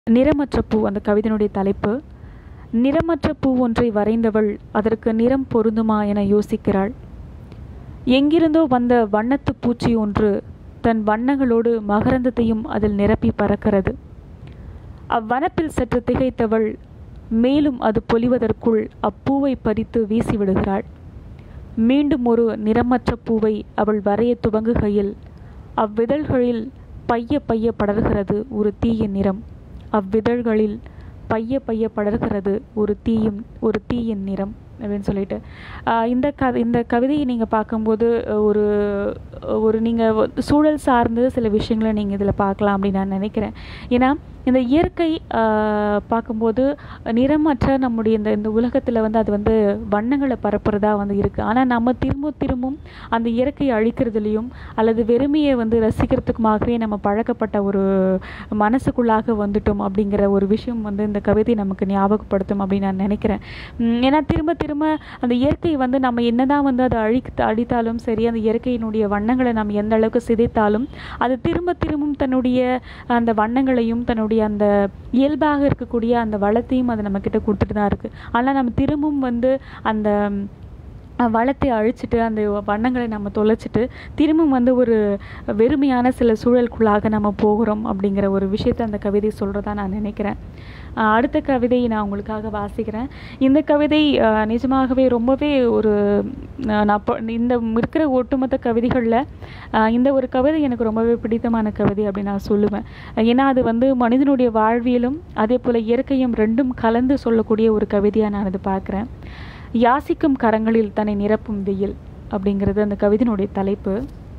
நிறமற்ற பூ அந்த கவிதையினுடைய தலைப்பு நிறமற்ற பூ ஒன்றை வரைந்தவள் அதற்கு நிறம் பொருந்துமா என யோசிக்கிறாள் எங்கிருந்தோ வந்த வண்ணத்து பூச்சி ஒன்று தன் வண்ணங்களோடு மகரந்தத்தையும் அதில் நிரப்பி பறக்கிறது அவ்வனப்பில் சற்று திகைத்தவள் மேலும் அது பொலிவதற்குள் அப்பூவை பறித்து வீசிவிடுகிறாள் மீண்டும் ஒரு நிறமற்ற பூவை அவள் வரைய துவங்குகையில் அவ்விதழ்களில் பைய பைய படர்கிறது ஒரு தீயின் நிறம் அவ்விதழ்களில் பைய பைய படர்கிறது ஒரு தீயும் ஒரு தீயின் நிறம் அப்படின்னு சொல்லிட்டு ஆஹ் இந்த க இந்த கவிதையை நீங்கள் பார்க்கும்போது ஒரு ஒரு நீங்கள் சூழல் சார்ந்து சில விஷயங்களை நீங்கள் இதில் பார்க்கலாம் அப்படின்னு நான் நினைக்கிறேன் ஏன்னா இந்த இயற்கை ஆஹ் பார்க்கும்போது நிறமற்ற நம்முடைய இந்த இந்த உலகத்தில் வந்து அது வந்து வண்ணங்களை பரப்புறதா வந்து இருக்குது ஆனால் நம்ம திரும்ப திரும்பவும் அந்த இயற்கையை அழிக்கிறதுலையும் அல்லது வெறுமையை வந்து ரசிக்கிறதுக்குமாகவே நம்ம பழக்கப்பட்ட ஒரு மனசுக்குள்ளாக வந்துட்டோம் அப்படிங்கிற ஒரு விஷயம் வந்து இந்த கவிதை நமக்கு ஞாபகப்படுத்தும் அப்படின்னு நான் நினைக்கிறேன் உம் ஏன்னா திரும்ப திரும்ப அந்த இயற்கை வந்து நம்ம என்னதான் வந்து அதை அழிக்க அழித்தாலும் சரி அந்த இயற்கையினுடைய வண்ணங்களை நம்ம எந்த அளவுக்கு சிதைத்தாலும் அது திரும்ப திரும்பவும் தன்னுடைய அந்த வண்ணங்களையும் தன்னுடைய அந்த இயல்பாக இருக்கக்கூடிய அந்த வளத்தையும் அது நம்மக்கிட்ட கொடுத்துட்டு தான் இருக்குது ஆனால் நம்ம திரும்பவும் வந்து அந்த அஹ் வளத்தை அழிச்சிட்டு அந்த வண்ணங்களை நம்ம தொலைச்சிட்டு திரும்பவும் வந்து ஒரு வெறுமையான சில சூழலுக்குள்ளாக நம்ம போகிறோம் அப்படிங்கிற ஒரு விஷயத்தை அந்த கவிதை சொல்கிறதா நான் நினைக்கிறேன் அஹ் அடுத்த கவிதையை நான் உங்களுக்காக வாசிக்கிறேன் இந்த கவிதை அஹ், நிஜமாகவே ரொம்பவே ஒரு அஹ், நான் இப்போ இந்த இருக்கிற ஒட்டுமொத்த கவிதைகளில் இந்த ஒரு கவிதை எனக்கு ரொம்பவே பிடித்தமான கவிதை அப்படின்னு நான் சொல்லுவேன் ஏன்னா அது வந்து மனிதனுடைய வாழ்வியலும் அதே போல் இயற்கையும் ரெண்டும் கலந்து சொல்லக்கூடிய ஒரு கவிதையாக நான் அது பார்க்குறேன் யாசிக்கும் கரங்களில் தன்னை நிரப்பும் வெயில் அப்படிங்கிறது அந்த கவிதையினுடைய தலைப்பு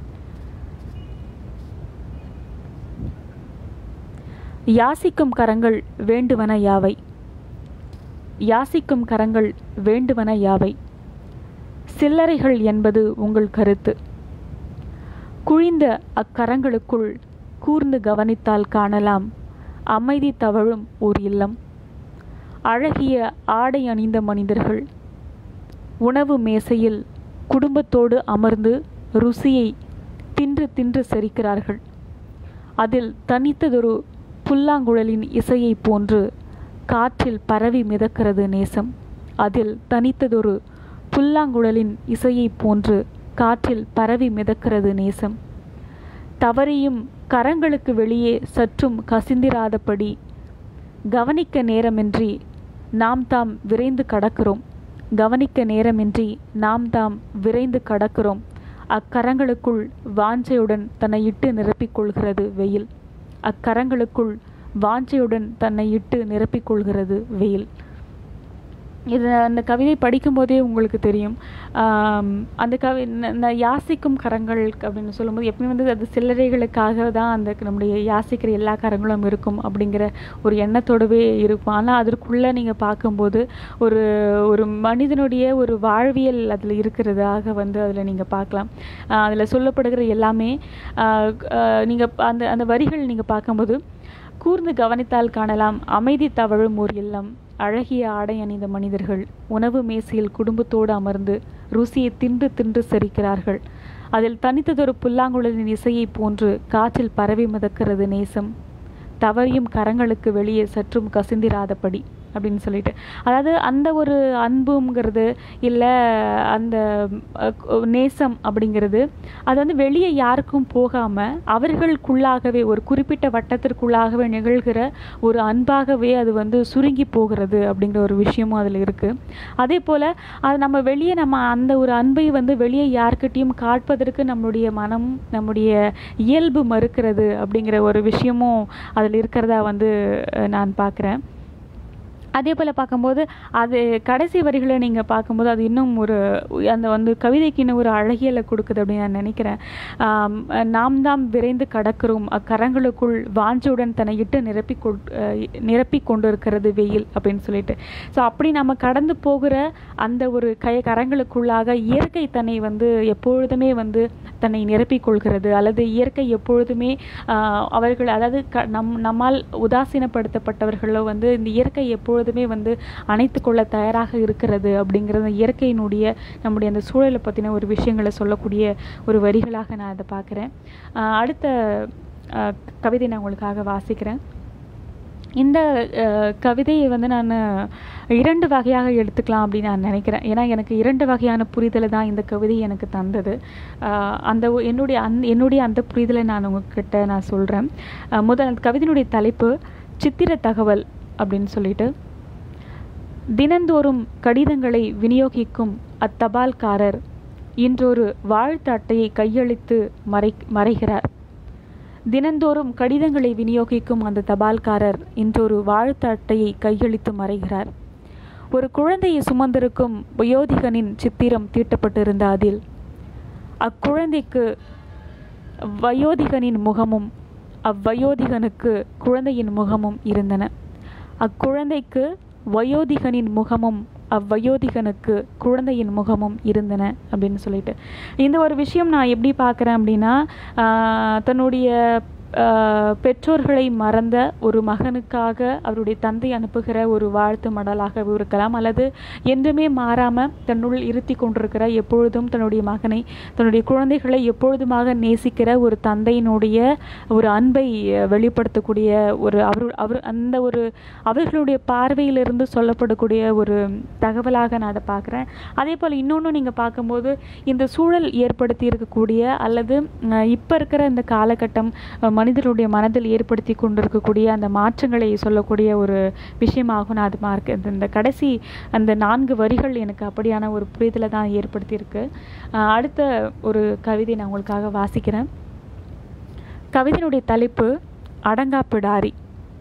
யாசிக்கும் கரங்கள் வேண்டுவன யாவை யாசிக்கும் கரங்கள் வேண்டுவன யாவை சில்லறைகள் என்பது உங்கள் கருத்து குழிந்த அக்கரங்களுக்குள் கூர்ந்து கவனித்தால் காணலாம் அமைதி தவழும் ஓர் இல்லம் அழகிய ஆடை அணிந்த மனிதர்கள் உணவு மேசையில் குடும்பத்தோடு அமர்ந்து ருசியை தின்று தின்று செரிக்கிறார்கள் அதில் தனித்ததொரு புல்லாங்குழலின் இசையைப் போன்று காற்றில் பரவி மிதக்கிறது நேசம் அதில் தனித்ததொரு புல்லாங்குழலின் இசையைப் போன்று காற்றில் பரவி மிதக்கிறது நேசம் தவறியும் கரங்களுக்கு வெளியே சற்றும் கசிந்திராதபடி கவனிக்க நேரமின்றி நாம் தாம் விரைந்து கடக்கிறோம் கவனிக்க நேரமின்றி நாம் தாம் விரைந்து கடக்கிறோம் அக்கரங்களுக்குள் வாஞ்சையுடன் தன்னை இட்டு நிரப்பிக் கொள்கிறது வெயில் அக்கரங்களுக்குள் வாஞ்சையுடன் தன்னை இட்டு நிரப்பிக் கொள்கிறது வெயில் இது அந்த கவிதை படிக்கும்போதே உங்களுக்கு தெரியும் ஆம், அந்த கவி ந- ந- யாசிக்கும் கரங்கள் அப்படின்னு சொல்லும்போது எப்பவுமே வந்து அது சில்லறைகளுக்காக தான் அந்த நம்முடைய யாசிக்கிற எல்லா கரங்களும் இருக்கும் அப்படிங்கிற ஒரு எண்ணத்தோடவே இருக்கும் ஆனால் அதற்குள்ளே நீங்கள் பார்க்கும்போது ஒரு ஒரு மனிதனுடைய ஒரு வாழ்வியல் அதில் இருக்கிறதாக வந்து அதில் நீங்கள் பார்க்கலாம் அதில் சொல்லப்படுகிற எல்லாமே நீங்கள் அந்த அந்த வரிகள் நீங்கள் பார்க்கும்போது கூர்ந்து கவனித்தால் காணலாம் அமைதி தவழும் ஓர் இல்லம் அழகிய ஆடை அணிந்த மனிதர்கள் உணவு மேசையில் குடும்பத்தோடு அமர்ந்து ருசியை தின்று தின்று செரிக்கிறார்கள் அதில் தனித்ததொரு புல்லாங்குழலின் இசையைப் போன்று காற்றில் பரவி மிதக்கிறது நேசம் தவறியும் கரங்களுக்கு வெளியே சற்றும் கசிந்திராதபடி அப்படின்னு சொல்லிட்டு அதாவது அந்த ஒரு அன்புங்கிறது இல்லை அந்த அஹ், நேசம் அப்படிங்கிறது அது வந்து வெளியே யாருக்கும் போகாமல் அவர்களுக்குள்ளாகவே ஒரு குறிப்பிட்ட வட்டத்திற்குள்ளாகவே நிகழ்கிற ஒரு அன்பாகவே அது வந்து சுருங்கி போகிறது அப்படிங்கிற ஒரு விஷயமும் அதில் இருக்குது அதே போல் அது நம்ம வெளியே நம்ம அந்த ஒரு அன்பை வந்து வெளியே யார்கிட்டயும் காட்பதற்கு நம்மளுடைய மனம் நம்முடைய இயல்பு மறுக்கிறது அப்படிங்கிற ஒரு விஷயமும் அதில் இருக்கிறதா வந்து அஹ், நான் பார்க்குறேன் அதே போல் பார்க்கும்போது அது கடைசி வரிகளை நீங்கள் பார்க்கும்போது அது இன்னும் ஒரு அந்த வந்து கவிதைக்கு இன்னும் ஒரு அழகியலை கொடுக்குது அப்படின்னு நான் நினைக்கிறேன் ஆம், நாம் தாம் விரைந்து கடக்கிறோம் அக்கரங்களுக்குள் வாஞ்சையுடன் தன்னை இட்டு நிரப்பி கொ நிரப்பி கொண்டு இருக்கிறது வெயில் அப்படின்னு சொல்லிட்டு ஸோ அப்படி நம்ம கடந்து போகிற அந்த ஒரு கை கரங்களுக்குள்ளாக இயற்கை தன்னை வந்து எப்பொழுதுமே வந்து தன்னை நிரப்பிக் கொள்கிறது அல்லது இயற்கை எப்பொழுதுமே ஆஹ், அவர்கள் அதாவது க நம் நம்மால் உதாசீனப்படுத்தப்பட்டவர்களோ வந்து இந்த இயற்கை எப்பொழுதுமே வந்து அணைத்து கொள்ள தயாராக இருக்கிறது அப்படிங்கிறது இயற்கையினுடைய நம்முடைய அந்த சூழலை பற்றின ஒரு விஷயங்களை சொல்லக்கூடிய ஒரு வரிகளாக நான் அதை பார்க்குறேன் அடுத்த ஆஹ், கவிதை நான் உங்களுக்காக வாசிக்கிறேன் இந்த அஹ், கவிதையை வந்து நான் இரண்டு வகையாக எடுத்துக்கலாம் அப்படின்னு நான் நினைக்கிறேன் ஏன்னா எனக்கு இரண்டு வகையான புரிதலை தான் இந்த கவிதை எனக்கு தந்தது அஹ், அந்த ஒ- என்னுடைய அந் என்னுடைய அந்த புரிதலை நான் உங்ககிட்ட நான் சொல்கிறேன் முதல் அந்த கவிதையினுடைய தலைப்பு சித்திர தகவல் அப்படின்னு சொல்லிட்டு தினந்தோறும் கடிதங்களை விநியோகிக்கும் அத்தபால்காரர் இன்றொரு வாழ்த்து அட்டையை கையளித்து மறை மறைகிறார் தினந்தோறும் கடிதங்களை விநியோகிக்கும் அந்த தபால்காரர் இன்றொரு வாழ்த்து அட்டையை கையளித்து மறைகிறார் ஒரு குழந்தையை சுமந்திருக்கும் வயோதிகனின் சித்திரம் தீட்டப்பட்டிருந்த அதில் அக்குழந்தைக்கு வயோதிகனின் முகமும் அவ்வயோதிகனுக்கு குழந்தையின் முகமும் இருந்தன அக்குழந்தைக்கு வயோதிகனின் முகமும் அவ்வயோதிகனுக்கு குழந்தையின் முகமும் இருந்தன அப்படின்னு சொல்லிட்டு இந்த ஒரு விஷயம் நான் எப்படி பார்க்குறேன் அப்படின்னா ஆஹ், தன்னுடைய ஆஹ், பெற்றோர்களை மறந்த ஒரு மகனுக்காக அவருடைய தந்தை அனுப்புகிற ஒரு வாழ்த்து மடலாக இருக்கலாம் அல்லது என்றுமே மாறாமல் தன்னுள் இருத்தி கொண்டிருக்கிற எப்பொழுதும் தன்னுடைய மகனை தன்னுடைய குழந்தைகளை எப்பொழுதுமாக நேசிக்கிற ஒரு தந்தையினுடைய ஒரு அன்பை அஹ், வெளிப்படுத்தக்கூடிய ஒரு அவர் அவர் அந்த ஒரு அவர்களுடைய பார்வையிலிருந்து சொல்லப்படக்கூடிய ஒரு தகவலாக நான் அதை பார்க்குறேன் அதே போல் இன்னொன்று நீங்கள் பார்க்கும்போது இந்த சூழல் ஏற்படுத்தி இருக்கக்கூடிய அல்லது இப்போ இருக்கிற இந்த காலகட்டம் அஹ், மனிதர்களுடைய மனதில் ஏற்படுத்தி கொண்டிருக்கக்கூடிய அந்த மாற்றங்களை சொல்லக்கூடிய ஒரு விஷயமாகும் நான் அது மார்க்க இந்த- இந்த கடைசி அந்த நான்கு வரிகள் எனக்கு அப்படியான ஒரு புரிதலை தான் ஏற்படுத்தியிருக்கு அஹ், அடுத்த ஒரு கவிதை நான் உங்களுக்காக வாசிக்கிறேன் கவிதையினுடைய தலைப்பு அடங்காப்பிடாரி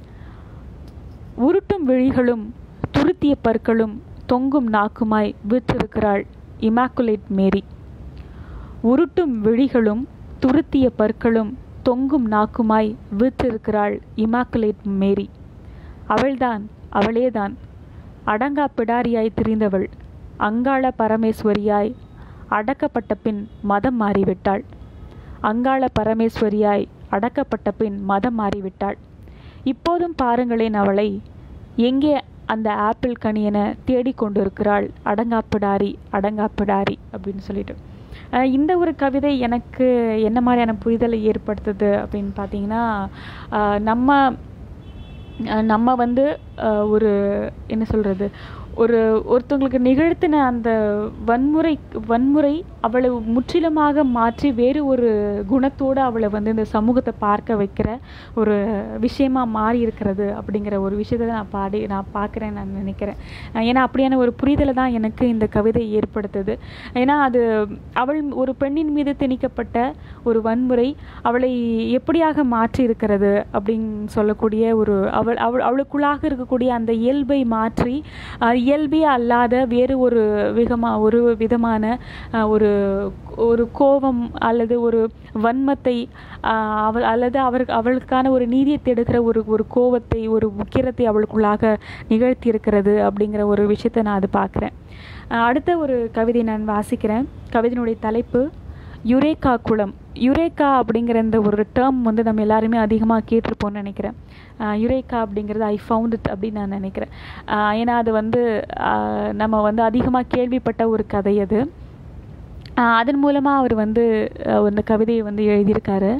உருட்டும் விழிகளும் துருத்திய பற்களும் தொங்கும் நாக்குமாய் வீற்றிருக்கிறாள் இமாக்குலேட் மேரி உருட்டும் விழிகளும் துருத்திய பற்களும் தொங்கும் நாக்குமாய் வீற்றிருக்கிறாள் இமாக்குலேட் மேரி அவள்தான் அவளேதான் அடங்கா பிடாரியாய் திரிந்தவள் அங்காள பரமேஸ்வரியாய் அடக்கப்பட்ட பின் மதம் மாறிவிட்டாள் அங்காள பரமேஸ்வரியாய் அடக்கப்பட்ட பின் மதம் மாறிவிட்டாள் இப்போதும் பாருங்களேன் அவளை எங்கே அந்த ஆப்பிள் கனி என தேடிக்கொண்டிருக்கிறாள் அடங்காப்பிடாரி அடங்காப்பிடாரி அப்படின்னு சொல்லிட்டு அஹ் இந்த ஒரு கவிதை எனக்கு என்ன மாதிரியான புரிதலை ஏற்படுத்துது அப்படின்னு பார்த்தீங்கன்னா அஹ் நம்ம அஹ் நம்ம வந்து அஹ் ஒரு என்ன சொல்கிறது ஒரு ஒருத்தவங்களுக்கு நிகழ்த்தின அந்த வன்முறை வன்முறை அவளை முற்றிலுமாக மாற்றி வேறு ஒரு குணத்தோடு அவளை வந்து இந்த சமூகத்தை பார்க்க வைக்கிற ஒரு விஷயமா மாறி இருக்கிறது அப்படிங்கிற ஒரு விஷயத்தை நான் பாடி நான் பார்க்குறேன் நான் நினைக்கிறேன் அஹ் ஏன்னா அப்படியான ஒரு புரிதலை தான் எனக்கு இந்த கவிதை ஏற்படுத்துது ஏன்னா அது அவள் ஒரு பெண்ணின் மீது திணிக்கப்பட்ட ஒரு வன்முறை அவளை எப்படியாக மாற்றி இருக்கிறது அப்படின்னு சொல்லக்கூடிய ஒரு அவள் அவள் அவளுக்குள்ளாக இருக்கக்கூடிய அந்த இயல்பை மாற்றி அஹ், இயல்பே அல்லாத வேறு ஒரு விதமா ஒரு விதமான அஹ், ஒரு ஒரு கோபம் அல்லது ஒரு வன்மத்தை அஹ், அவள் அல்லது அவர் அவளுக்கான ஒரு நீதியை தேடுகிற ஒரு ஒரு கோபத்தை ஒரு உக்கிரத்தை அவளுக்குள்ளாக நிகழ்த்தி இருக்கிறது அப்படிங்கிற ஒரு விஷயத்தை நான் அது பார்க்குறேன் அடுத்த ஒரு கவிதை நான் வாசிக்கிறேன் கவிதையினுடைய தலைப்பு யுரேகா குளம் யுரேகா அப்படிங்கிற இந்த ஒரு டேர்ம் வந்து நம்ம எல்லாருமே அதிகமாக கேட்டிருப்போம்னு நினைக்கிறேன் அஹ் யுரேகா அப்படிங்கிறது ஐ ஃபவுண்ட் இட் அப்படின்னு நான் நினைக்கிறேன் அஹ் ஏன்னா அது வந்து அஹ் நம்ம வந்து அதிகமாக கேள்விப்பட்ட ஒரு கதை அது அஹ் அதன் மூலமாக அவர் வந்து அஹ் இந்த கவிதையை வந்து எழுதியிருக்காரு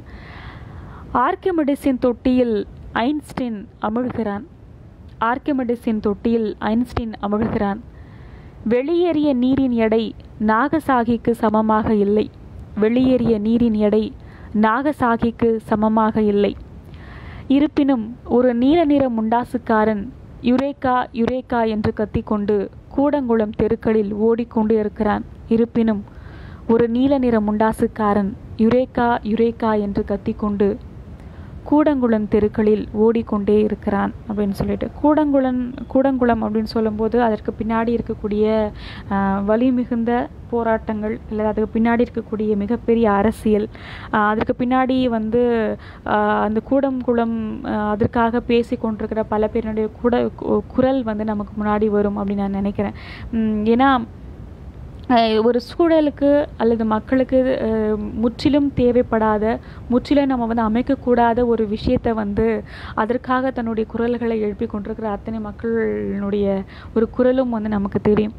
ஆர்கிமிடிஸின் தொட்டியில் ஐன்ஸ்டீன் அமிழ்கிறான் ஆர்கிமிடிஸின் தொட்டியில் ஐன்ஸ்டீன் அமிழ்கிறான் வெளியேறிய நீரின் எடை நாகசாகிக்கு சமமாக இல்லை வெளியேறிய நீரின் எடை நாகசாகிக்கு சமமாக இல்லை இருப்பினும் ஒரு நீல நிற முண்டாசுக்காரன் யுரேகா யுரேகா என்று கத்திக்கொண்டு கூடங்குளம் தெருக்களில் ஓடிக்கொண்டு இருக்கிறான் இருப்பினும் ஒரு நீல நிற முண்டாசுக்காரன் யுரேகா யுரேகா என்று கத்திக்கொண்டு கூடங்குளம் தெருக்களில் ஓடிக்கொண்டே இருக்கிறான் அப்படின்னு சொல்லிட்டு கூடங்குளம் கூடங்குளம் அப்படின்னு சொல்லும்போது அதற்கு பின்னாடி இருக்கக்கூடிய ஆஹ், வலி மிகுந்த போராட்டங்கள் இல்லை அதுக்கு பின்னாடி இருக்கக்கூடிய மிகப்பெரிய அரசியல் ஆஹ், அதற்கு பின்னாடி வந்து ஆஹ், அந்த கூடங்குளம் ஆஹ், அதற்காக பேசி கொண்டிருக்கிற பல பேருடைய கூட கு- குரல் வந்து நமக்கு முன்னாடி வரும் அப்படின்னு நான் நினைக்கிறேன் உம், ஏன்னா அஹ் ஒரு சூழலுக்கு அல்லது மக்களுக்கு அஹ், முற்றிலும் தேவைப்படாத முற்றிலும் நம்ம வந்து அமைக்கக்கூடாத ஒரு விஷயத்தை வந்து அதற்காக தன்னுடைய குரல்களை எழுப்பி கொண்டிருக்கிற அத்தனை மக்களுடைய ஒரு குரலும் வந்து நமக்கு தெரியும்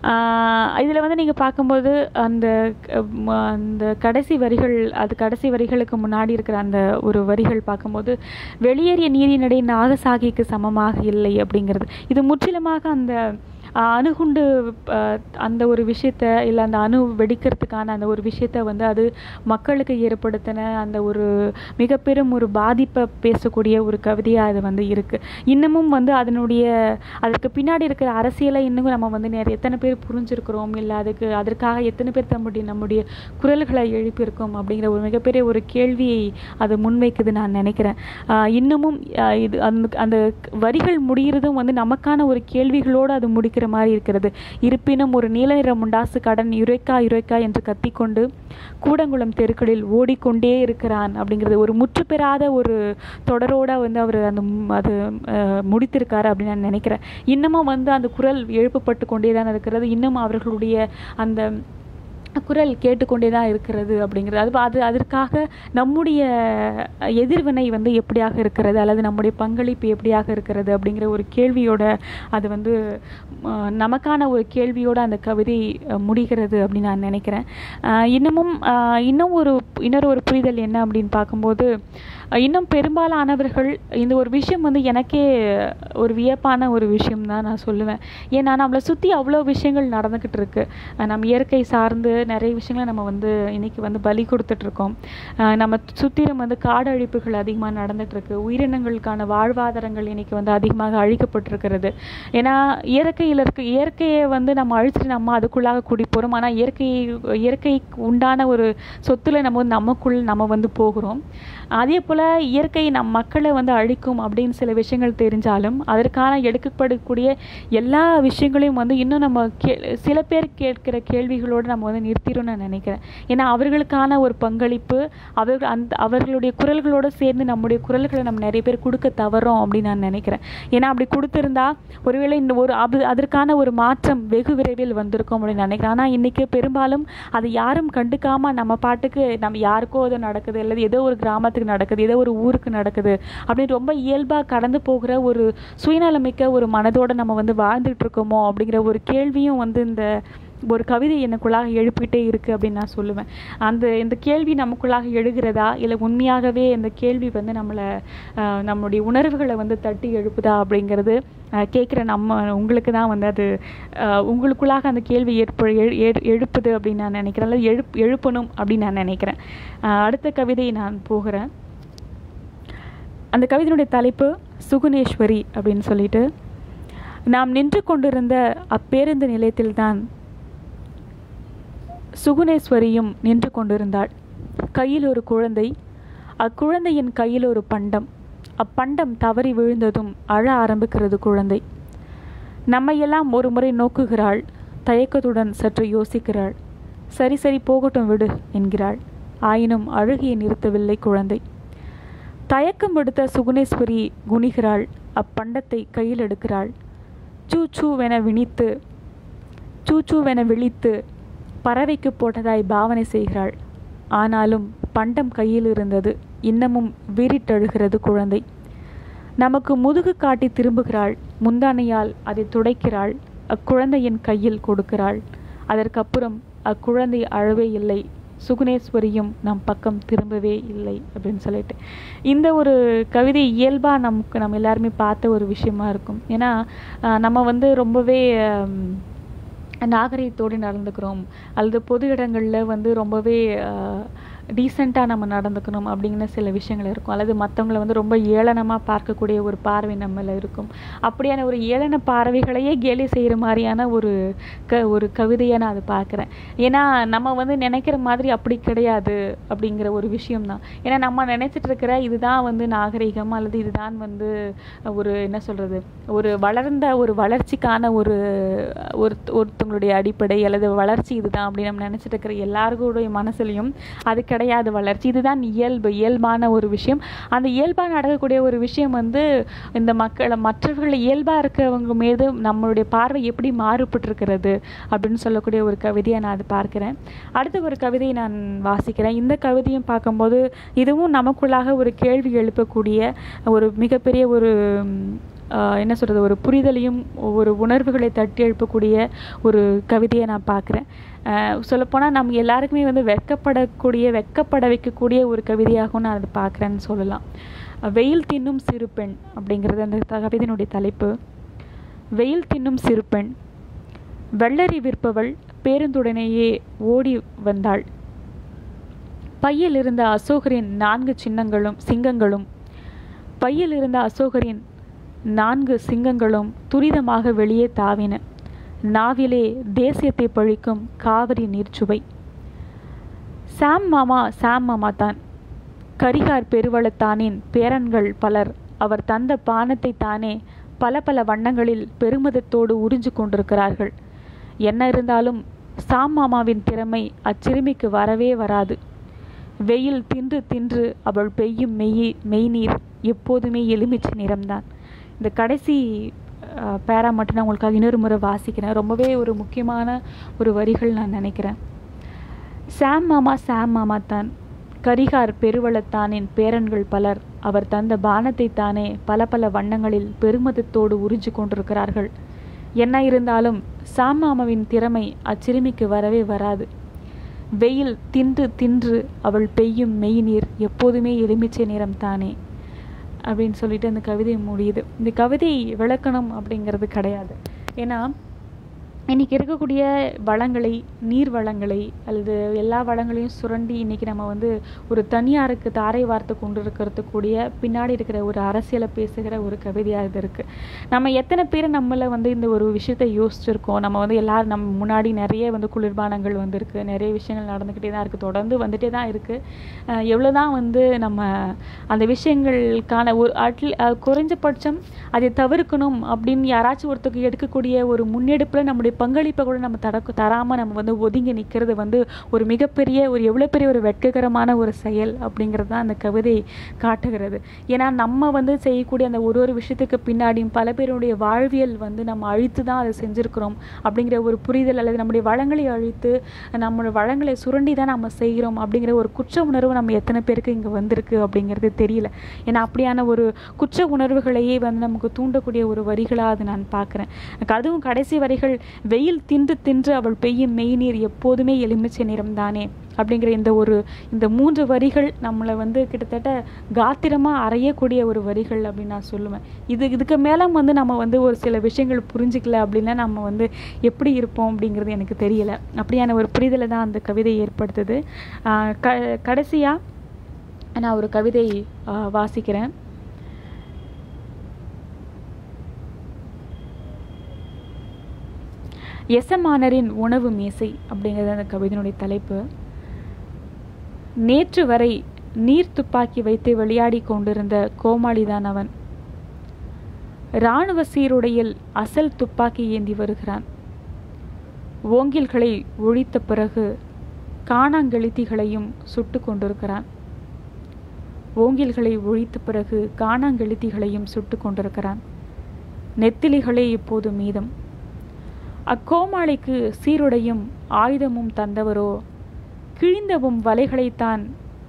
இதில் வந்து நீங்கள் பார்க்கும்போது அந்த க- ம- அந்த கடைசி வரிகள் அது கடைசி வரிகளுக்கு முன்னாடி இருக்கிற அந்த ஒரு வரிகள் பார்க்கும்போது வெளியேறிய நீதிநடை நாகசாகிக்கு சமமாக இல்லை அப்படிங்கிறது இது முற்றிலுமாக அந்த ஆஹ் அணுகுண்டு ஆஹ் அந்த ஒரு விஷயத்த இல்லை அந்த அணு வெடிக்கிறதுக்கான அந்த ஒரு விஷயத்த வந்து அது மக்களுக்கு ஏற்படுத்தின அந்த ஒரு மிக பெரும் ஒரு பாதிப்பை பேசக்கூடிய ஒரு கவிதையாக அது வந்து இருக்குது இன்னமும் வந்து அதனுடைய அதற்கு பின்னாடி இருக்கிற அரசியலை இன்னும் நம்ம வந்து நிறைய எத்தனை பேர் புரிஞ்சிருக்கிறோம் இல்லை அதுக்கு அதற்காக எத்தனை பேர் நம்முடைய நம்முடைய குரல்களை எழுப்பியிருக்கோம் அப்படிங்கிற ஒரு மிகப்பெரிய ஒரு கேள்வியை அது முன்வைக்குது நான் நினைக்கிறேன் ஆஹ் இன்னமும் ஆஹ் இது அந்த அந்த வரிகள் முடிகிறதும் வந்து நமக்கான ஒரு கேள்விகளோடு அது முடிக்கிற மாதிரி இருக்கிறது இருப்பினும் ஒரு நீல நிற முண்டாசு கடன் யுரைக்கா யுரைக்கா என்று கத்திக்கொண்டு கூடங்குளம் தெருக்களில் ஓடிக்கொண்டே இருக்கிறான் அப்படிங்கிறது ஒரு முற்று பெறாத ஒரு தொடரோட வந்து அவர் அந்த ம்- அது அஹ், முடித்திருக்காரு அப்படின்னு நான் நினைக்கிறேன் இன்னமும் வந்து அந்த குரல் எழுப்பப்பட்டு கொண்டே தான் இருக்கிறது இன்னும் அவர்களுடைய அந்த குரல் கேட்டுக்கொண்டே தான் இருக்கிறது அப்படிங்கிறது அது அது அதற்காக நம்முடைய எதிர்வினை வந்து எப்படியாக இருக்கிறது அல்லது நம்முடைய பங்களிப்பு எப்படியாக இருக்கிறது அப்படிங்கிற ஒரு கேள்வியோட அது வந்து அஹ், நமக்கான ஒரு கேள்வியோட அந்த கவிதை அஹ், முடிகிறது அப்படின்னு நான் நினைக்கிறேன் அஹ், இன்னமும் அஹ், இன்னும் ஒரு இன்னொரு ஒரு புரிதல் என்ன அப்படின்னு பார்க்கும்போது அஹ், இன்னும் பெரும்பாலானவர்கள் இந்த ஒரு விஷயம் வந்து எனக்கே ஒரு வியப்பான ஒரு விஷயம் தான் நான் சொல்லுவேன் ஏன்னா நம்மளை சுற்றி அவ்வளோ விஷயங்கள் நடந்துக்கிட்டு இருக்கு அஹ் நம்ம இயற்கை சார்ந்து நிறைய விஷயங்களை நம்ம வந்து இன்னைக்கு வந்து பலி கொடுத்துட்ருக்கோம் நம்ம சுற்றிலும் வந்து காடு அழிப்புகள் அதிகமாக நடந்துட்டு இருக்கு உயிரினங்களுக்கான வாழ்வாதாரங்கள் இன்னைக்கு வந்து அதிகமாக அழிக்கப்பட்டிருக்கிறது ஏன்னா இயற்கையில் இருக்க இயற்கையை வந்து நம்ம அழிச்சிட்டு நம்ம அதுக்குள்ளாக கூடி போகிறோம் ஆனால் இயற்கை இயற்கைக்கு உண்டான ஒரு சொத்துல நம்ம வந்து நமக்குள் நம்ம வந்து போகிறோம் அதே போல் இயற்கை நம் மக்களை வந்து அழிக்கும் அப்படின்னு சில விஷயங்கள் தெரிஞ்சாலும் அதற்கான எடுக்கப்படக்கூடிய எல்லா விஷயங்களையும் வந்து இன்னும் நம்ம கே சில பேர் கேட்கிற கேள்விகளோடு நம்ம வந்து நிறுத்திடும் நான் நினைக்கிறேன் ஏன்னா அவர்களுக்கான ஒரு பங்களிப்பு அவர்கள் அந்த அவர்களுடைய குரல்களோடு சேர்ந்து நம்முடைய குரல்களை நம்ம நிறைய பேர் கொடுக்க தவறோம் அப்படின்னு நான் நினைக்கிறேன் ஏன்னா அப்படி கொடுத்திருந்தா ஒருவேளை இந்த ஒரு அது அதற்கான ஒரு மாற்றம் வெகு விரைவில் வந்திருக்கும் அப்படின்னு நினைக்கிறேன் ஆனால் இன்றைக்கி பெரும்பாலும் அதை யாரும் கண்டுக்காமல் நம்ம பாட்டுக்கு நம்ம யாருக்கோ ஏதோ நடக்குது அல்லது ஏதோ ஒரு கிராமத்துக்கு நடக்குது ஏதோ ஒரு ஊருக்கு நடக்குது அப்படின்னு ரொம்ப இயல்பாக கடந்து போகிற ஒரு சுயநலமிக்க ஒரு மனதோடு நம்ம வந்து வாழ்ந்துட்டு இருக்கோமோ அப்படிங்கிற ஒரு கேள்வியும் வந்து இந்த ஒரு கவிதை எனக்குள்ளாக எழுப்பிட்டே இருக்குது அப்படின்னு நான் சொல்லுவேன் அந்த இந்த கேள்வி நமக்குள்ளாக எழுகிறதா இல்லை உண்மையாகவே இந்த கேள்வி வந்து நம்மளை ஆஹ், நம்மளுடைய உணர்வுகளை வந்து தட்டி எழுப்புதா அப்படிங்கிறது கேட்குற நம்ம உங்களுக்கு தான் வந்து அது ஆஹ், உங்களுக்குள்ளாக அந்த கேள்வி ஏற்ப எழு- எழு- எழுப்புது அப்படின்னு நான் நினைக்கிறேன் அல்லது எழுப் எழுப்பணும் அப்படின்னு நான் நினைக்கிறேன் ஆஹ், அடுத்த கவிதை நான் போகிறேன் அந்த கவிதையினுடைய தலைப்பு சுகுணேஸ்வரி அப்படின்னு சொல்லிட்டு நாம் நின்று கொண்டிருந்த அப்பேருந்து நிலையத்தில்தான் சுகுணேஸ்வரியும் நின்று கொண்டிருந்தாள் கையில் ஒரு குழந்தை அக்குழந்தையின் கையில் ஒரு பண்டம் அப்பண்டம் தவறி விழுந்ததும் அழ ஆரம்பிக்கிறது குழந்தை நம்மையெல்லாம் ஒரு முறை நோக்குகிறாள் தயக்கத்துடன் சற்று யோசிக்கிறாள் சரி சரி போகட்டும் விடு என்கிறாள் ஆயினும் அழுகையை நிறுத்தவில்லை குழந்தை தயக்கம் விடுத்த சுகுணேஸ்வரி குனிகிறாள் அப்பண்டத்தை கையில் எடுக்கிறாள் சூ சூவென விணித்து சூச்சூவென விழித்து பறவைக்கு போட்டதாய் பாவனை செய்கிறாள் ஆனாலும் பண்டம் கையில் இருந்தது இன்னமும் வீறிட்டழுகிறது குழந்தை நமக்கு முதுகு காட்டி திரும்புகிறாள் முந்தானையால் அதை துடைக்கிறாள் அக்குழந்தையின் கையில் கொடுக்கிறாள் அதற்கப்புறம் அக்குழந்தை அழவே இல்லை சுகுணேஸ்வரியும் நம் பக்கம் திரும்பவே இல்லை அப்படின்னு சொல்லிட்டு இந்த ஒரு கவிதை இயல்பாக நமக்கு நம்ம எல்லாருமே பார்த்த ஒரு விஷயமா இருக்கும் ஏன்னா ஆஹ் நம்ம வந்து ரொம்பவே ஆம், நாகரிகத்தோடு நடந்துக்கிறோம் அல்லது பொது இடங்களில் வந்து ரொம்பவே டீசெண்டாக நம்ம நடந்துக்கணும் அப்படிங்கிற சில விஷயங்கள் இருக்கும் அல்லது மற்றவங்கள வந்து ரொம்ப ஏளனமாக பார்க்கக்கூடிய ஒரு பார்வை நம்மள இருக்கும் அப்படியான ஒரு ஏளன பார்வைகளையே கேலி செய்கிற மாதிரியான ஒரு க ஒரு கவிதையை நான் அதை பார்க்குறேன் ஏன்னா நம்ம வந்து நினைக்கிற மாதிரி அப்படி கிடையாது அப்படிங்கிற ஒரு விஷயம்தான் ஏன்னா நம்ம நினைச்சிட்டு இருக்கிற இதுதான் வந்து நாகரிகம் அல்லது இதுதான் வந்து ஒரு என்ன சொல்கிறது ஒரு வளர்ந்த ஒரு வளர்ச்சிக்கான ஒரு ஒரு ஒருத்தவங்களுடைய அடிப்படை அல்லது வளர்ச்சி இதுதான் அப்படின்னு நம்ம நினச்சிட்டு இருக்கிற எல்லாருடைய மனசுலையும் அது கிடையாது வளர்ச்சி இதுதான் இயல்பு இயல்பான ஒரு விஷயம் அந்த இயல்பாக நடக்கக்கூடிய ஒரு விஷயம் வந்து இந்த மக்களை மற்றவர்கள் இயல்பாக இருக்கவங்க மீது நம்மளுடைய பார்வை எப்படி மாறுபட்டிருக்கிறது அப்படின்னு சொல்லக்கூடிய ஒரு கவிதையை நான் அது பார்க்கிறேன் அடுத்த ஒரு கவிதையை நான் வாசிக்கிறேன் இந்த கவிதையும் பார்க்கும்போது இதுவும் நமக்குள்ளாக ஒரு கேள்வி எழுப்பக்கூடிய ஒரு மிகப்பெரிய ஒரு ம், ஆஹ், என்ன சொல்கிறது ஒரு புரிதலையும் ஒரு உணர்வுகளை தட்டி எழுப்பக்கூடிய ஒரு கவிதையை நான் பார்க்குறேன் சொல்லப்போனால் நம்ம எல்லாருக்குமே வந்து வெட்கப்படக்கூடிய வெட்கப்பட வைக்கக்கூடிய ஒரு கவிதையாகவும் நான் அதை பார்க்குறேன்னு சொல்லலாம் வெயில் தின்னும் சிறு பெண் அப்படிங்கிறது அந்த த- கவிதையினுடைய தலைப்பு வெயில் தின்னும் சிறு பெண் வெள்ளரி விற்பவள் பேருந்துடனேயே ஓடி வந்தாள் பையில் இருந்த அசோகரின் நான்கு சின்னங்களும் சிங்கங்களும் பையில் இருந்த அசோகரின் நான்கு சிங்கங்களும் துரிதமாக வெளியே தாவின நாவிலே தேசியத்தை பழிக்கும் காவிரி நீர்ச்சுவை சாம் மாமா சாம் மாமா தான் கரிகார் பெருவளத்தானின் பேரன்கள் பலர் அவர் தந்த பானத்தை தானே பல பல வண்ணங்களில் பெருமிதத்தோடு உறிஞ்சு கொண்டிருக்கிறார்கள் என்ன இருந்தாலும் சாம் மாமாவின் திறமை அச்சிறுமிக்கு வரவே வராது வெயில் தின்று தின்று அவள் பெய்யும் மெய்யி மெய்நீர் எப்போதுமே எலுமிச்சை நிறம்தான் இந்த கடைசி அஹ், பேரா மட்டும் நான் உங்களுக்காக இன்னொரு முறை வாசிக்கிறேன் ரொம்பவே ஒரு முக்கியமான ஒரு வரிகள் நான் நினைக்கிறேன் சாம் மாமா சாம் மாமா தான் கரிகார் பெருவளத்தானின் பேரன்கள் பலர் அவர் தந்த பானத்தை தானே பல பல வண்ணங்களில் பெருமிதத்தோடு உறிஞ்சு கொண்டிருக்கிறார்கள் என்ன இருந்தாலும் சாம் மாமாவின் திறமை அச்சிறுமிக்கு வரவே வராது வெயில் தின்று தின்று அவள் பெய்யும் மெய்நீர் எப்போதுமே எலுமிச்சை நிறம் தானே அப்படின்னு சொல்லிட்டு அந்த கவிதை முடியுது இந்த கவிதை விளக்கணம் அப்படிங்கிறது கிடையாது ஏன்னா இன்னைக்கு இருக்கக்கூடிய வளங்களை நீர் வளங்களை அல்லது எல்லா வளங்களையும் சுரண்டி இன்னைக்கு நம்ம வந்து ஒரு தனியாருக்கு தாரை வார்த்து கொண்டு இருக்கிறதுக்கூடிய பின்னாடி இருக்கிற ஒரு அரசியலை பேசுகிற ஒரு கவிதையாக இது இருக்குது நம்ம எத்தனை பேர் நம்மள வந்து இந்த ஒரு விஷயத்தை யோசிச்சிருக்கோம் நம்ம வந்து எல்லாரும் நம்ம முன்னாடி நிறைய வந்து குளிர்பானங்கள் வந்திருக்கு நிறைய விஷயங்கள் நடந்துக்கிட்டே தான் இருக்குது தொடர்ந்து வந்துட்டே தான் இருக்குது எவ்வளோ தான் வந்து நம்ம அந்த விஷயங்களுக்கான ஒரு அட்லி அஹ் குறைஞ்சபட்சம் அதை தவிர்க்கணும் அப்படின்னு யாராச்சும் ஒருத்தருக்கு எடுக்கக்கூடிய ஒரு முன்னெடுப்பில் நம்முடைய பங்களிப்பை கூட நம்ம தர தராமல் நம்ம வந்து ஒதுங்கி நிற்கிறது வந்து ஒரு மிகப்பெரிய ஒரு எவ்வளோ பெரிய ஒரு வெட்ககரமான ஒரு செயல் அப்படிங்கிறது தான் அந்த கவிதை காட்டுகிறது ஏன்னா நம்ம வந்து செய்யக்கூடிய அந்த ஒரு ஒரு விஷயத்துக்கு பின்னாடியும் பல பேருடைய வாழ்வியல் வந்து நம்ம அழித்து தான் அதை செஞ்சுருக்கிறோம் அப்படிங்கிற ஒரு புரிதல் அல்லது நம்முடைய வளங்களை அழித்து நம்மளோட வளங்களை சுரண்டி தான் நம்ம செய்கிறோம் அப்படிங்கிற ஒரு குற்ற உணர்வு நம்ம எத்தனை பேருக்கு இங்கே வந்திருக்கு அப்படிங்கிறது தெரியல ஏன்னா அப்படியான ஒரு குற்ற உணர்வுகளையே வந்து நமக்கு தூண்டக்கூடிய ஒரு வரிகளாக அதை நான் பார்க்குறேன் அதுவும் கடைசி வரிகள் வெயில் தின்று தின்று அவள் பெய்யும் மெய்நீர் எப்போதுமே எலுமிச்சை நிறம் தானே அப்படிங்கிற இந்த ஒரு இந்த மூன்று வரிகள் நம்மளை வந்து கிட்டத்தட்ட காத்திரமாக அறையக்கூடிய ஒரு வரிகள் அப்படின்னு நான் சொல்லுவேன் இது இதுக்கு மேலே வந்து நம்ம வந்து ஒரு சில விஷயங்கள் புரிஞ்சிக்கல அப்படின்னா நம்ம வந்து எப்படி இருப்போம் அப்படிங்கிறது எனக்கு தெரியல அப்படியான ஒரு புரிதலை தான் அந்த கவிதை ஏற்படுத்துது ஆஹ் க கடைசியாக நான் ஒரு கவிதை ஆஹ் வாசிக்கிறேன் எசமானரின் உணவு மேசை அப்படிங்கிறது அந்த கவிதையினுடைய தலைப்பு நேற்று வரை நீர் துப்பாக்கி வைத்து விளையாடி கொண்டிருந்த கோமாளிதான் அவன் இராணுவ சீருடையில் அசல் துப்பாக்கி ஏந்தி வருகிறான் ஓங்கில்களை ஒழித்த பிறகு காணாங்கெழுத்திகளையும் சுட்டு கொண்டிருக்கிறான் ஓங்கில்களை ஒழித்த பிறகு காணாங்கெழுத்திகளையும் சுட்டு கொண்டிருக்கிறான் நெத்திலிகளே இப்போது மீதம் அக்கோமாளிக்கு சீருடையும் ஆயுதமும் தந்தவரோ கிழிந்தவும் வலைகளைத்தான்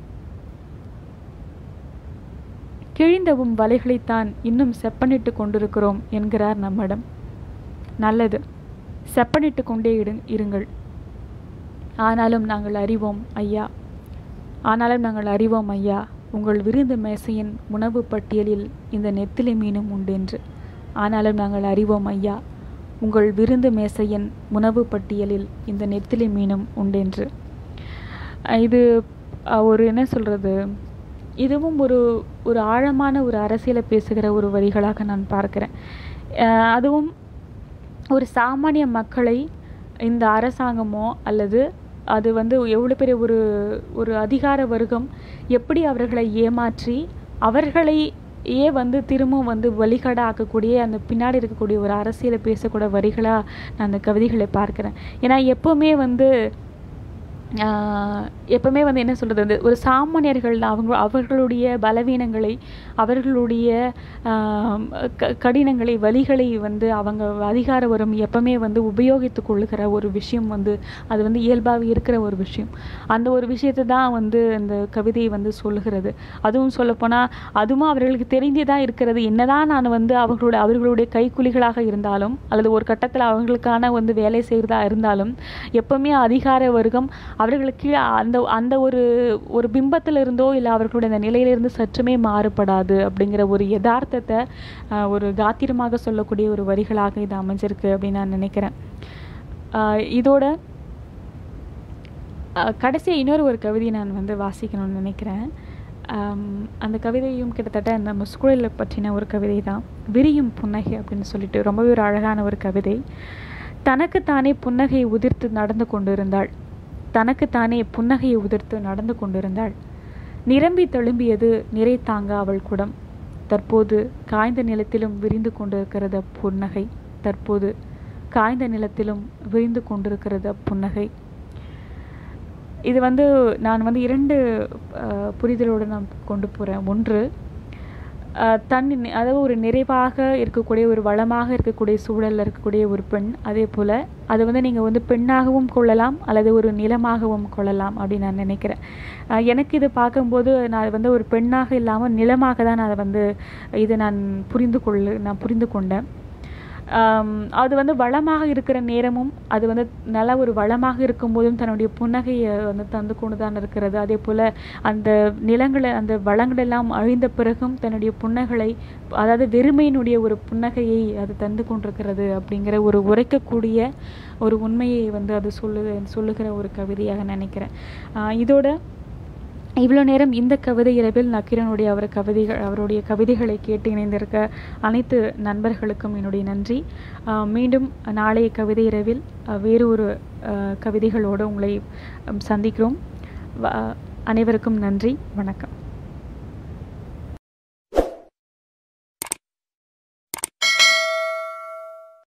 கிழிந்தவும் வலைகளைத்தான் இன்னும் செப்பனிட்டு கொண்டிருக்கிறோம் என்கிறார் நம்மிடம் நல்லது செப்பனிட்டு கொண்டே இடு இருங்கள் ஆனாலும் நாங்கள் அறிவோம் ஐயா ஆனாலும் நாங்கள் அறிவோம் ஐயா உங்கள் விருந்து மேசையின் உணவு பட்டியலில் இந்த நெத்திலி மீனும் உண்டென்று ஆனாலும் நாங்கள் அறிவோம் ஐயா உங்கள் விருந்து மேசையின் உணவு பட்டியலில் இந்த நெத்திலி மீனும் உண்டென்று அஹ் இது அஹ், ஒரு என்ன சொல்கிறது இதுவும் ஒரு ஒரு ஆழமான ஒரு அரசியலை பேசுகிற ஒரு வரிகளாக நான் பார்க்கிறேன் அஹ், அதுவும் ஒரு சாமானிய மக்களை இந்த அரசாங்கமோ அல்லது அது வந்து எவ்வளோ பெரிய ஒரு ஒரு அதிகார வர்க்கம் எப்படி அவர்களை ஏமாற்றி அவர்களை ஏ வந்து திரும்பவும் வந்து வழிகட ஆக்கக்கூடிய அந்த பின்னாடி இருக்கக்கூடிய ஒரு அரசியலை பேசக்கூடிய வரிகளாக நான் அந்த கவிதைகளை பார்க்கிறேன் ஏன்னா எப்போவுமே வந்து ஆஹ் எப்பவுமே வந்து என்ன சொல்கிறது வந்து ஒரு சாமானியர்கள் தான் அவங்க அவர்களுடைய பலவீனங்களை அவர்களுடைய ஆம், க கடினங்களை வலிகளை வந்து அவங்க அதிகார வரும் எப்பவுமே வந்து உபயோகித்து கொள்ளுகிற ஒரு விஷயம் வந்து அது வந்து இயல்பாகவே இருக்கிற ஒரு விஷயம் அந்த ஒரு விஷயத்தை தான் வந்து இந்த கவிதை வந்து சொல்லுகிறது அதுவும் சொல்லப்போனால் அதுவும் அவர்களுக்கு தெரிந்தே தான் இருக்கிறது என்னதான் நான் வந்து அவர்களோட அவர்களுடைய கைக்கூலிகளாக இருந்தாலும் அல்லது ஒரு கட்டத்தில் அவர்களுக்கான வந்து வேலை செய்கிறதா இருந்தாலும் எப்பவுமே அதிகார வர்க்கம் அவர்களுக்கு அந்த அந்த ஒரு ஒரு பிம்பத்தில் இருந்தோ இல்லை அவர்களுடைய அந்த நிலையிலிருந்து சற்றுமே மாறுபடாது அப்படிங்கிற ஒரு யதார்த்தத்தை ஆஹ், ஒரு காத்திரமாக சொல்லக்கூடிய ஒரு வரிகளாக இது அமைஞ்சிருக்கு அப்படின்னு நான் நினைக்கிறேன் ஆஹ், இதோட கடைசியாக இன்னொரு ஒரு கவிதையை நான் வந்து வாசிக்கணும்னு நினைக்கிறேன் ஆம், அந்த கவிதையும் கிட்டத்தட்ட அந்த முஸ்குழலை பற்றின ஒரு கவிதை தான் விரியும் புன்னகை அப்படின்னு சொல்லிட்டு ரொம்பவே ஒரு அழகான ஒரு கவிதை தனக்குத்தானே புன்னகையை உதிர்த்து நடந்து கொண்டிருந்தாள் தனக்குத்தானே புன்னகையை உதிர்த்து நடந்து கொண்டிருந்தாள் நிரம்பி தழும்பியது நிறை தாங்க அவள் குடம் தற்போது காய்ந்த நிலத்திலும் விரிந்து கொண்டிருக்கிறது புன்னகை தற்போது காய்ந்த நிலத்திலும் விரிந்து கொண்டிருக்கிறது புன்னகை இது வந்து நான் வந்து இரண்டு அஹ், புரிதலோடு நான் கொண்டு போகிறேன் ஒன்று அஹ், தன் நி- அதாவது ஒரு நிறைவாக இருக்கக்கூடிய ஒரு வளமாக இருக்கக்கூடிய சூழலில் இருக்கக்கூடிய ஒரு பெண் அதே போல் அது வந்து நீங்கள் வந்து பெண்ணாகவும் கொள்ளலாம் அல்லது ஒரு நிலமாகவும் கொள்ளலாம் அப்படின்னு நான் நினைக்கிறேன் அஹ், எனக்கு இது பார்க்கும்போது நான் வந்து ஒரு பெண்ணாக இல்லாமல் நிலமாக தான் நான் அதை வந்து இதை நான் புரிந்து கொள்ளு நான் புரிந்து கொண்டேன் ஆம், அது வந்து வளமாக இருக்கிற நேரமும் அது வந்து நல்ல ஒரு வளமாக இருக்கும்போதும் தன்னுடைய புன்னகையை வந்து தந்து கொண்டு தான் இருக்கிறது அதே போல் அந்த நிலங்களை அந்த வளங்களெல்லாம் அழிந்த பிறகும் தன்னுடைய புன்னகளை அதாவது வெறுமையினுடைய ஒரு புன்னகையை அது தந்து கொண்டிருக்கிறது அப்படிங்கிற ஒரு உரைக்கக்கூடிய ஒரு உண்மையை வந்து அது சொல்லு சொல்லுகிற ஒரு கவிதையாக நினைக்கிறேன் ஆஹ் இதோட இவ்வளோ நேரம் இந்த கவிதை இரவில் நக்கீரனுடைய அவர் கவிதைகள் அவருடைய கவிதைகளை கேட்டு இணைந்திருக்க அனைத்து நண்பர்களுக்கும் என்னுடைய நன்றி ஆஹ் மீண்டும் நாளைய கவிதை இரவில் ஆஹ் வேறு ஒரு ஆஹ் கவிதைகளோடு உங்களை ஹம், சந்திக்கிறோம் வ- அனைவருக்கும் நன்றி வணக்கம்